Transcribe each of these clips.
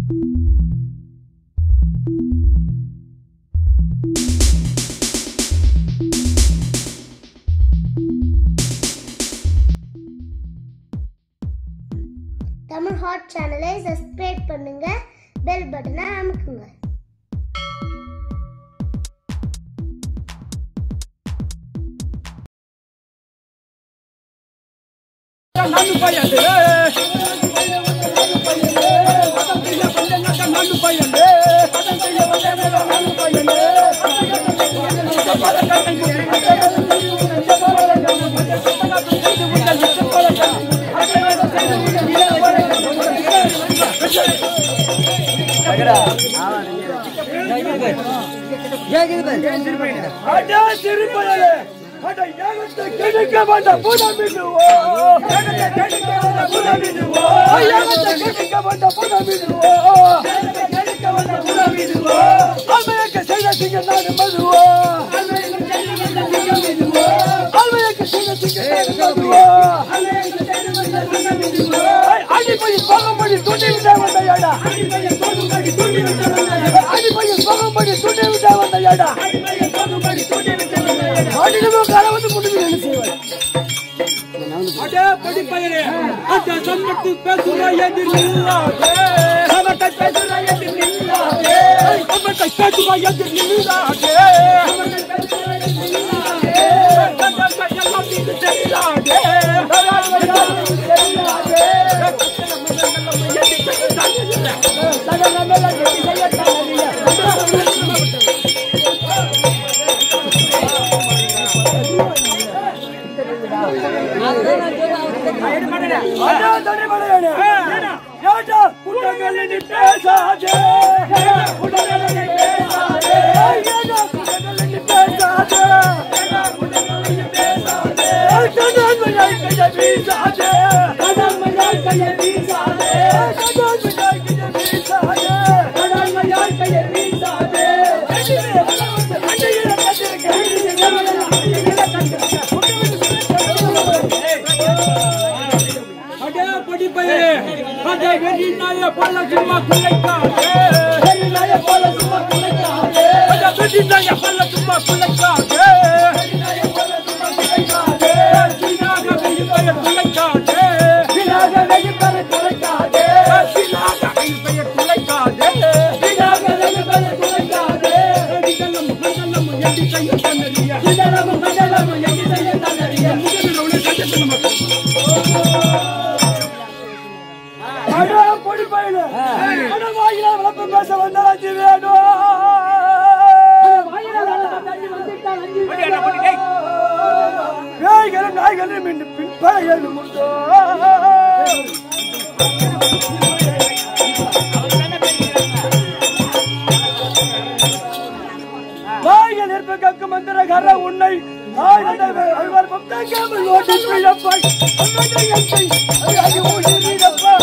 Tamil hot சேனலை subscribe பண்ணுங்க bell பட்டனை அமுக்குங்க அடா திருப்பயலே அட யாகத்தை கெடுக்க மாட்ட புடமிடுவோ யாகத்தை கெடுக்க மாட்ட புடமிடுவோ யாகத்தை கெடுக்க மாட்ட புடமிடுவோ யாகத்தை கெடுக்க மாட்ட புடமிடுவோ அல்மையக்க செய்த சிங்க நான் மதுவோ அல்மையக்க செய்த சிங்க நான் மதுவோ அடிப்படை பகம்படி துணி விட வந்தையாடா அடிப்படை பகம்படி துணி விட வந்தையாடா அடிப்படை பகம்படி துணி விட வந்தையாடா மாநிலமும் கலந்து முடிவு என்ன செய்வார் அடே படிப்பயரே அந்த சம்பத்து பேசுற எதிர் நில்லாதே சமத்தை பேசுற எதிர் நில்லாதே சம்பத்தை பேசுற எதிர் நில்லாதே அடா தனிமலையனே ஏடா குட்டங்கள் நீ பேசாதே குட்டங்கள் நீ பேசாதே ஏடா குட்டங்கள் நீ பேசாதே ஏடா குட்டங்கள் நீ பேசாதே கடன் மஜாய் கைய வீசாதே கடன் மஜாய் கைய வீசாதே கடன் மஜாய் கைய வீசாதே கடன் மஜாய் கைய வீசாதே அடியே கட்டிருக்க அடே படிப்பயரே அந்த வெறி நாய பல்ல சும்மா குலைக்காதே நாய போல சும்மா குலைக்காதே அந்த வெறி நாய பல்ல சும்மா குலைக்காதே நாய போல சும்மா குலைக்காதே சீனாக வெறி பெயர் குலைக்காதே வினாக வெகு பெற குலைக்காதே சீனாக வெறி பெயர் குலைக்காதே வினாக வெகு பெற குலைக்காதே இதெல்லாம் மண்டலம் எடி செய்ய தன்னறிய இதரம் மண்டலம் எங்கி செய்ய தன்னறிய முதலில் சட்டத்தில் மக்கள் அடா பொடி பையனே அட வாயில வளர்ப்பு பேச வந்த அஞ்சு வேணும் பேய்களும் நாய்களும் இன்று பின்பழையலும் உண்டோ வாயில் இருப்ப கக்கு மந்திரகர உன்னை ஆயிரத்தை அழ்வார் பக்தாக்காமல் ஓட்டி பிழப்பாய் அன்னதை எத்தை அழகு ஊசி வீரப்பா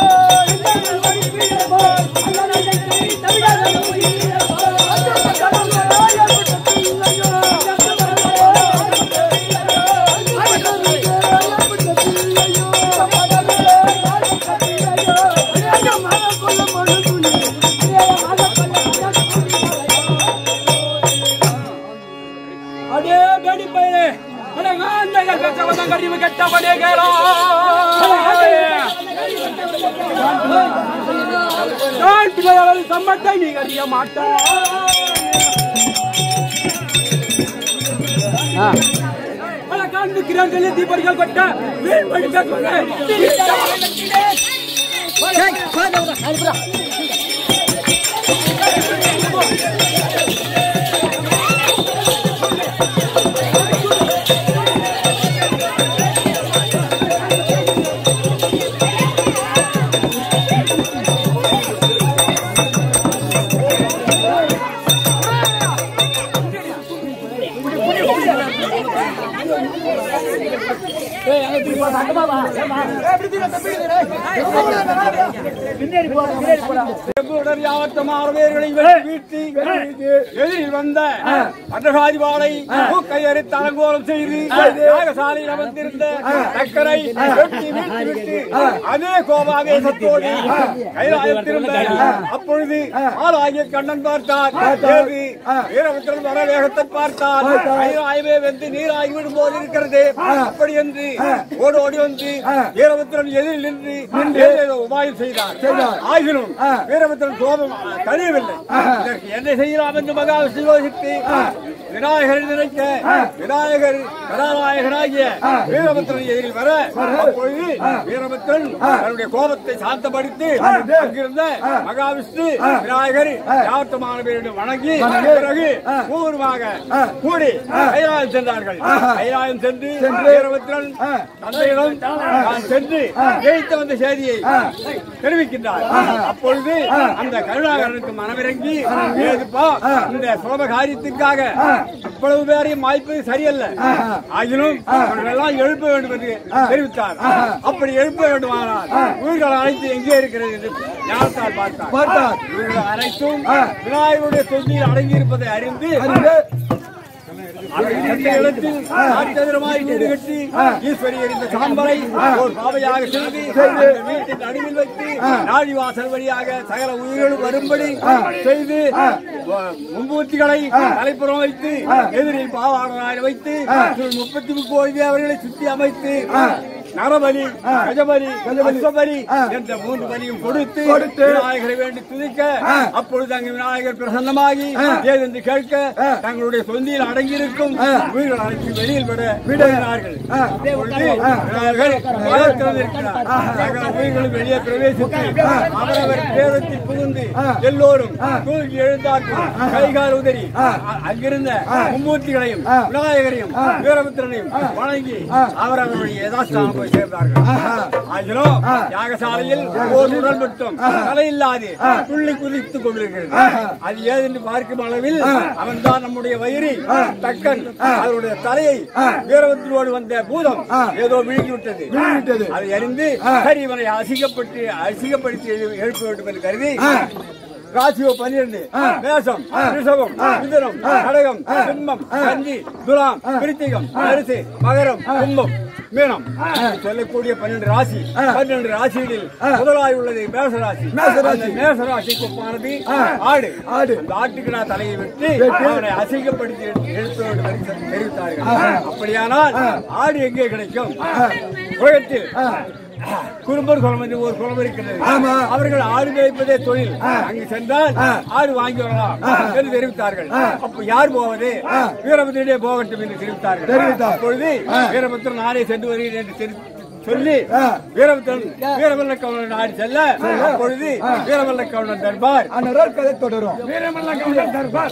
அடே பேடி பையனே அட ஆந்தைகள் பேச வந்த கறிவு கெட்டவனே கேளோ நான் பிள்ளையாளர் சம்மத்தை நீ அறிய மாட்டான் பல காண்பிக்கிறான் சொல்லி தீபர்கள் கொட்ட வீண் வழி பேசுவாங்க அன்புடன் யாவத்த மாறவேர்களை வீழ்த்தி எதிரில் வந்த அண்டகாதிபாலை மூக்கையறி தலங்கோலம் செய்து யாகசாலையில் அமர்ந்திருந்த சக்கரை வெட்டி வீழ்த்தி விட்டு அதே கோபாவேசத்தோடு கைலாயம் திரும்ப அப்பொழுது ஆளாகிய கண்ணன் பார்த்தார் தேவி வீரபத்திரன் வர வேகத்தை பார்த்தார் கைலாயமே வெந்து நீராகி விடும் போது இருக்கிறது அப்படி என்று ஓடி ஓடி வந்து வீரபத்திரன் எதிரில் நின்று ஏதேதோ உபாயம் செய்தார் ஆகிலும் வீரபத்திரன் கோபம் தனியவில்லை இதற்கு என்ன செய்யலாம் என்று மகாவிஷ்ணு யோசித்து விநாயகர் நினைக்க விநாயகர் கதாநாயகனாகிய வீரபத்திரன் எதிரில் வர அப்பொழுது வீரபத்திரன் தன்னுடைய கோபத்தை சாந்தப்படுத்தி அங்கிருந்த மகாவிஷ்ணு விநாயகர் யாவத்தமான பேரிடம் வணங்கி பிறகு பூர்வமாக கூடி கைலாயம் சென்றார்கள் கைலாயம் சென்று வீரபத்திரன் தந்தையிடம் தான் சென்று ஜெயித்து வந்த செய்தியை தெரிவிக்கின்றார் அப்பொழுது அந்த கருணாகரனுக்கு மனமிறங்கி ஏதுப்பா இந்த சுலப காரியத்திற்காக இவ்வளவு பேரையும் வாய்ப்பது சரியல்ல ஆகிலும் அவர்களெல்லாம் எழுப்ப வேண்டும் என்று தெரிவித்தார் அப்படி எழுப்ப வேண்டுமானால் உயிர்கள் அனைத்து எங்கே இருக்கிறது என்று ஞானத்தால் பார்த்தார் பார்த்தார். இவர்கள் அனைத்தும் விநாயகருடைய தொண்டியில் அடங்கி இருப்பதை அறிந்து அந்த இடத்தில் ஆச்சரியமாய் வீடு கட்டி ஈஸ்வரி எறிந்த சாம்பலை ஒரு பாவையாக செய்து அந்த வீட்டின் நடுவில் வைத்து நாடி வாசல் வழியாக சகல உயிர்களும் வரும்படி செய்து மும்மூர்த்திகளை தலைப்புறம் வைத்து எதிரில் பாவாடனாய் வைத்து முப்பத்தி முக்கோடி அவர்களை சுற்றி அமைத்து நரபலி கஜபலி அஸ்வபலி என்ற மூன்று பலியும் கொடுத்து விநாயகரை வேண்டி துதிக்க அப்பொழுது அங்கு விநாயகர் பிரசன்னமாகி ஏதென்று கேட்க தங்களுடைய சொந்தியில் அடங்கியிருக்கும் உயிர்கள் அனைத்து வெளியில் விட விடுகிறார்கள் அப்பொழுது விநாயகர் வேதத்தில் இருக்கிறார் சகல உயிர்களும் வெளியே பிரவேசித்து அவரவர் வேதத்தில் புகுந்து எல்லோரும் தூக்கி எழுந்தார்கள் கைகால் உதறி அ- அங்கிருந்த மும்மூர்த்திகளையும் விநாயகரையும் வீரபத்திரனையும் வணங்கி அவரவருடைய யதாஸ்தானம் போய் சேர்ந்தார்கள் ஆகிலும் யாகசாலையில் ஓர் உடல் மட்டும் தலையில்லாது துள்ளி குதித்துக் கொண்டிருக்கிறது அது ஏதென்று பார்க்கும் அளவில் அவன்தான் நம்முடைய வயிறு தக்கன் அவருடைய தலையை வீரபத்திரோடு வந்த பூதம் ஏதோ விழுங்கிவிட்டது விழுங்கிவிட்டது. அதை அறிந்து சரி இவனை அசிங்கப்பட்டு அசிங்கப்படுத்தி எழு- எழுப்ப வேண்டும் என்று கருதி ராசியோ பன்னிரண்டு மேசம் ரிஷபம் மிதுனம் கடகம் சிம்மம் கஞ்சி துலாம் கிருத்திகம் அரிசி மகரம் கும்பம் மீனம் என்று சொல்லக்கூடிய பன்னெண்டு ராசி பன்னெண்டு ராசிகளில் முதலாய் உள்ளது மேச ராசி அந்த மேச ராசிக்கு ஒப்பானது ஆடு ஆடு அந்த ஆட்டுக்கு நான் தலையை விட்டு அவனை அசிங்கப்படுத்தி எழுப்ப வேண்டும் என்று தெரிவித்தார்கள் அப்படியானால் ஆடு எங்கே கிடைக்கும் உலகத்தில் குறும்பர் குளம் என்று ஒரு குளம் இருக்கிறது அவர்கள் ஆடு மேய்ப்பதே தொழில் அங்கு சென்றால் ஆடு வாங்கி வரலாம் என்று தெரிவித்தார்கள் அப்ப யார் போவது வீரபத்திரனே போகட்டும் என்று தெரிவித்தார்கள் தெரிவித்தார். அப்பொழுது வீரபத்திரன் நானே சென்று வருகிறேன் என்று தெரி- சொல்லி வீரபத்திரன் வீரமல்ல கவுண்டன் ஆடி செல்ல அப்பொழுது வீரமல்ல கவுண்டன் தர்பார் அன்னரால் கதை தொடரும் வீரமல்ல கவுண்டன் தர்பார்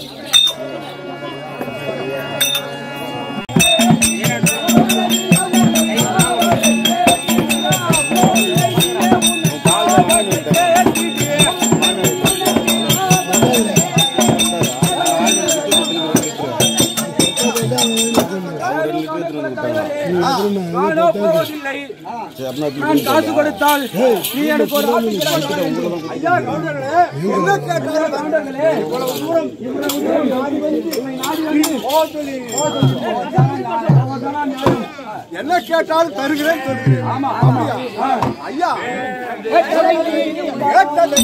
நானோ போவதில்லை நான் காசு கொடுத்தால் நீ எனக்கு ஒரு ஆட்டுக்கு கொடுக்கணும். ஐயா கவுண்டர்களே, என்ன கேட்டாலும் கவுண்டர்களே, இவ்வளவு தூரம் இவ்வளவு தூரம் நாடி வந்து, உன்னை நாடி வந்து போக சொல்லி, போக சொல்லி. அதான் நியாயம். என்ன கேட்டாலும் தருகிறேன் சொல்கிறேன் ஆமா அப்படியா? ஐயா கேட்டதை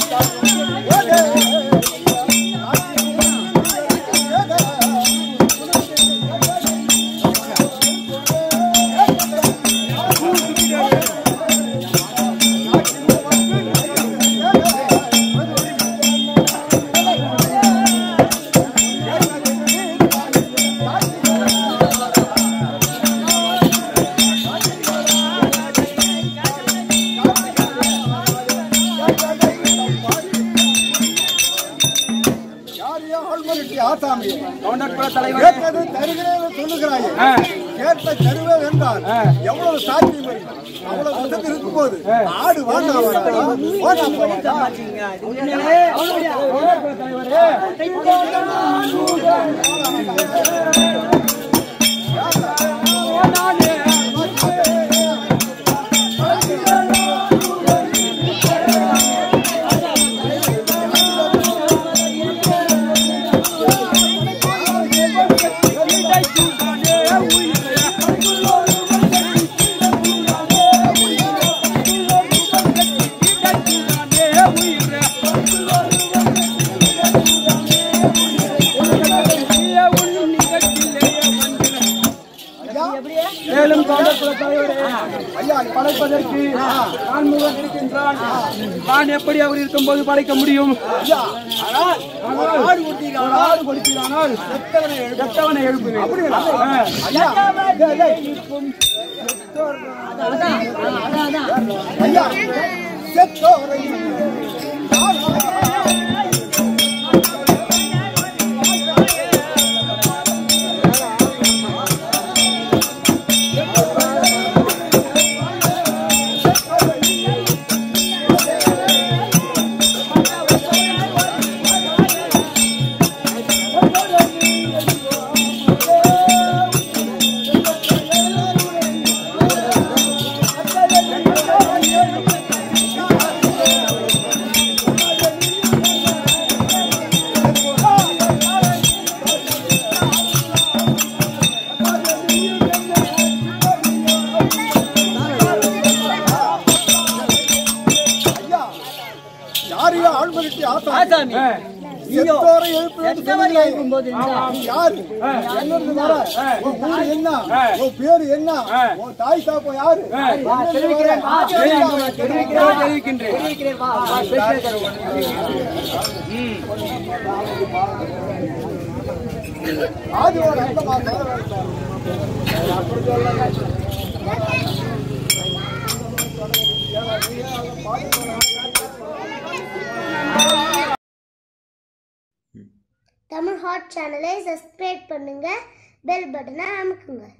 யாரையோ ஆள்மருட்டி ஆசாமி கவுண்டர் குல தலைவர் கேட்டதை தருகிறேன் சொல்லுகிறாயே கேட்ட தருவேன் என்றால் எவ்வளவு சாத்தியம் இருக்கு? அவ்வளவு வசதி இருக்கும் போது ஆடு வாங்க நானே நான்முகன் இருக்கின்றான் நான் எப்படி அவர் இருக்கும்போது படைக்க முடியும் ஆனால் ஒரு ஆடு கொடுத்தீர்கள் ஒரு ஆடு கொடுத்தீரானால் செத்தவனை எழுப்பு எத்தவனை எழுப்புவேன் அப்படிங்களா ஆ. ஐயா டேய், டேய். ஐயா செத்தோரை ஐயா யாரையும் ஆழ்மனுக்கு ஆசாமி ஆ. செத்தோரை எழுப்புவது சொன்னீங்களே. நீ யாரு எங்க இருந்து வர உன் ஊரு என்ன உன் பேரு என்ன உன் தாய் சாப்பா யாரு எங்க இருந்து வர? தெரிவிக்கிறேன், தெரிவிக்கின்றேன் ஆதியோட அந்தமா தமிழ் ஹாட் சேனலை சப்ஸ்கிரைப் பண்ணுங்க பெல் பட்டனை அமுக்குங்க